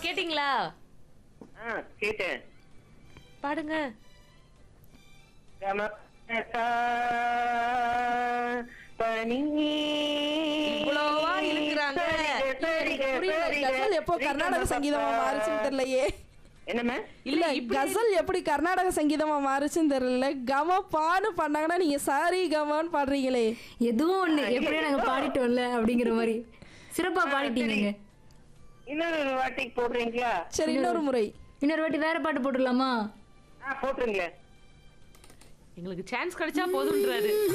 கேட்டிங்களா ஆ கேட்டேன் பாடுங்க கமகா பனி இவ்வளவா இழுக்குறாங்க. சரிக, புரியல சரிக, கசல் எப்போ சரிக, கர்நாடக மகப்பா. சங்கீதமா மாறுச்சுன்னு தெரியலையே என்னம்மா இல்ல கசல் எப்படி கர்நாடக சங்கீதமா மாறுச்சுன்னு தெரியல கம பான்னு பண்ணாங்கன்னா நீங்க சாரி கமான்னு பாடுறீங்களே எதுவும் ஒண்ணு எப்படியோ நாங்க பாடிட்டோம்ல அப்படிங்கிற மாதிரி சிறப்பா பாடிட்டீங்க இன்னொரு வாட்டிக்கு போடுறீங்களா சரி இன்னொரு முறை இன்னொரு வாட்டி வேற பாட்டு போட்டுடலாமா ஆ போட்டுருங்களேன் எங்களுக்கு சான்ஸ் கிடைச்சா போதுன்றாரு